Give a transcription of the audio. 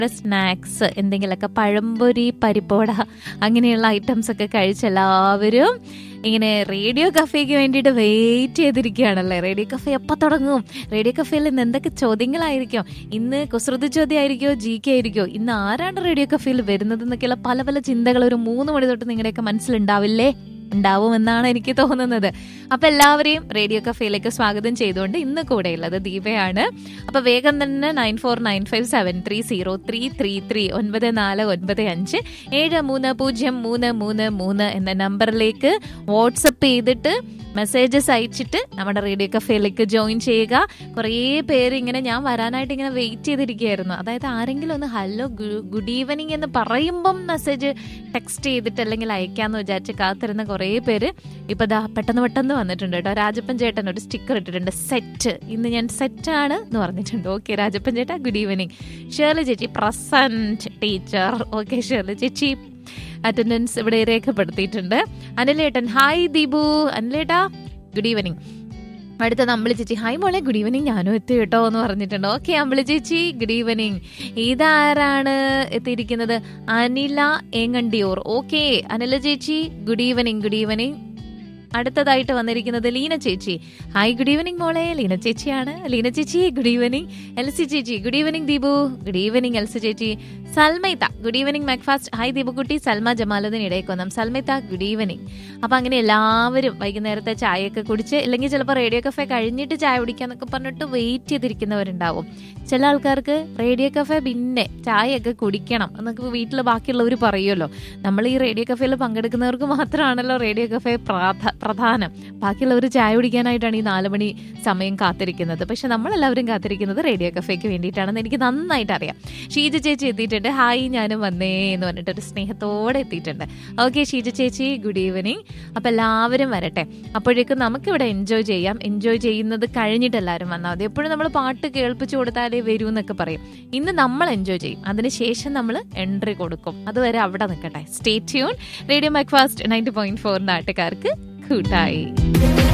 ഇവിടെ സ്നാക്സ് എന്തെങ്കിലുമൊക്കെ പഴംപൊരി പരിപ്പോട അങ്ങനെയുള്ള ഐറ്റംസ് ഒക്കെ കഴിച്ച് എല്ലാവരും ഇങ്ങനെ റേഡിയോ കഫേക്ക് വേണ്ടിയിട്ട് വെയിറ്റ് ചെയ്തിരിക്കുകയാണല്ലേ റേഡിയോ കഫേ എപ്പോൾ തുടങ്ങും റേഡിയോ കഫേയിൽ ഇന്ന് എന്തൊക്കെ ചോദ്യങ്ങളായിരിക്കും ഇന്ന് കുസൃതി ചോദ്യം ആയിരിക്കോ ജി കെ ആയിരിക്കോ ഇന്ന് ആരാണ് റേഡിയോ കഫേയിൽ വരുന്നത് എന്നൊക്കെയുള്ള പല പല ചിന്തകൾ ഒരു മൂന്ന് മണി തൊട്ട് നിങ്ങളുടെയൊക്കെ മനസ്സിലുണ്ടാവില്ലേ ഉണ്ടാവുമെന്നാണ് എനിക്ക് തോന്നുന്നത് അപ്പൊ എല്ലാവരെയും റേഡിയോ കഫേയിലേക്ക് സ്വാഗതം ചെയ്തുകൊണ്ട് ഇന്ന് കൂടെയുള്ളത് ദീപയാണ് അപ്പൊ വേഗം തന്നെ nine four nine five seven three zero three three three ഒൻപത് നാല് ഒൻപത് അഞ്ച് ഏഴ് മൂന്ന് പൂജ്യം മൂന്ന് മൂന്ന് മൂന്ന് എന്ന നമ്പറിലേക്ക് വാട്സപ്പ് ചെയ്തിട്ട് മെസ്സേജസ് അയച്ചിട്ട് നമ്മുടെ റേഡിയോ കഫേയിലേക്ക് ജോയിൻ ചെയ്യുക കുറേ പേര് ഇങ്ങനെ ഞാൻ വരാനായിട്ട് ഇങ്ങനെ വെയിറ്റ് ചെയ്തിരിക്കുകയായിരുന്നു അതായത് ആരെങ്കിലും ഒന്ന് ഹലോ ഗുഡ് ഈവനിങ് എന്ന് പറയുമ്പം മെസ്സേജ് ടെക്സ്റ്റ് ചെയ്തിട്ട് അല്ലെങ്കിൽ അയക്കാന്ന് വിചാരിച്ച് കാത്തിരുന്ന കുറേ പേര് ഇപ്പൊ ദാ പെട്ടെന്ന് പെട്ടെന്ന് വന്നിട്ടുണ്ട് കേട്ടോ രാജപ്പൻ ചേട്ടൻ ഒരു സ്റ്റിക്കർ ഇട്ടിട്ടുണ്ട് സെറ്റ് ഇന്ന് ഞാൻ സെറ്റ് ആണ് എന്ന് പറഞ്ഞിട്ടുണ്ട് ഓക്കെ രാജപ്പൻ ചേട്ടാ ഗുഡ് ഈവനിങ് ഷേർലി ചേച്ചി പ്രസന്റ് ടീച്ചർ ഓക്കെ ഷേർലി ചേച്ചി അറ്റൻഡൻസ് ഇവിടെ രേഖപ്പെടുത്തിയിട്ടുണ്ട് അനിലേട്ടൻ ഹായ് ദീപു അനിലേട്ടാ ഗുഡ് ഈവനിങ് അടുത്തത് അമ്പിളി ചേച്ചി ഹായ് മോളെ ഗുഡ് ഈവനിങ് ഞാനും എത്തി കേട്ടോ എന്ന് പറഞ്ഞിട്ടുണ്ട് ഓക്കെ അമ്പിളി ചേച്ചി ഗുഡ് ഈവനിങ് ഇതാരാണ് എത്തിയിരിക്കുന്നത് അനില ഏങ്ങണ്ടിയൂർ ഓക്കെ അനില ചേച്ചി ഗുഡ് ഈവനിങ് ഗുഡ് ഈവനിങ് അടുത്തതായിട്ട് വന്നിരിക്കുന്നത് ലീന ചേച്ചി ഹായ് ഗുഡ് ഈവനിങ് മോളെ ലീന ചേച്ചിയാണ് ലീന ചേച്ചി ഗുഡ് ഈവനിങ് എൽസി ചേച്ചി good evening Deepu good evening Elsy ചേച്ചി സൽമൈത്ത ഗുഡ് ഈവനിങ് മാക്ഫാസ്റ്റ് ഹായ് ദീപുക്കുട്ടി സൽമ ജമാലുദ്ദീൻ ഇടയ്ക്കൊന്നാം സൽമൈത്ത ഗുഡ് ഈവനിങ് അപ്പൊ അങ്ങനെ എല്ലാവരും വൈകുന്നേരത്തെ ചായയൊക്കെ കുടിച്ച് അല്ലെങ്കിൽ ചിലപ്പോൾ റേഡിയോ കഫേ കഴിഞ്ഞിട്ട് ചായ കുടിക്കാന്നൊക്കെ പറഞ്ഞിട്ട് വെയിറ്റ് ചെയ്തിരിക്കുന്നവരുണ്ടാവും ചില ആൾക്കാർക്ക് റേഡിയോ കഫേ പിന്നെ ചായയൊക്കെ കുടിക്കണം എന്നൊക്കെ വീട്ടിൽ ബാക്കിയുള്ളവർ പറയുമല്ലോ നമ്മൾ ഈ റേഡിയോ കഫേയിൽ പങ്കെടുക്കുന്നവർക്ക് മാത്രമാണല്ലോ റേഡിയോ കഫേ പ്രാധ പ്രധാനം ബാക്കിയുള്ളവർ ചായ കുടിക്കാനായിട്ടാണ് ഈ നാല് മണി സമയം കാത്തിരിക്കുന്നത് പക്ഷെ നമ്മളെല്ലാവരും കാത്തിരിക്കുന്നത് റേഡിയോ കഫേക്ക് വേണ്ടിയിട്ടാണെന്ന് എനിക്ക് നന്നായിട്ട് അറിയാം ഷീജ ചേച്ചി എത്തിയിട്ടുണ്ട് ഹായ് ഞാനും വന്നേ എന്ന് പറഞ്ഞിട്ട് ഒരു സ്നേഹത്തോടെ എത്തിയിട്ടുണ്ട് ഓക്കെ ഷീജ ചേച്ചി ഗുഡ് ഈവനിങ് അപ്പൊ എല്ലാവരും വരട്ടെ അപ്പോഴേക്കും നമുക്കിവിടെ എൻജോയ് ചെയ്യാം എൻജോയ് ചെയ്യുന്നത് കഴിഞ്ഞിട്ട് എല്ലാവരും വന്നാൽ മതി എപ്പോഴും നമ്മൾ പാട്ട് കേൾപ്പിച്ചു കൊടുത്താലേ വരൂ എന്നൊക്കെ പറയും ഇന്ന് നമ്മൾ എൻജോയ് ചെയ്യും അതിനുശേഷം നമ്മൾ എൻട്രി കൊടുക്കും അതുവരെ അവിടെ നിൽക്കട്ടെ stay tune radio Macfast ninety point four നാട്ടുകാർക്ക് കൂട്ടായി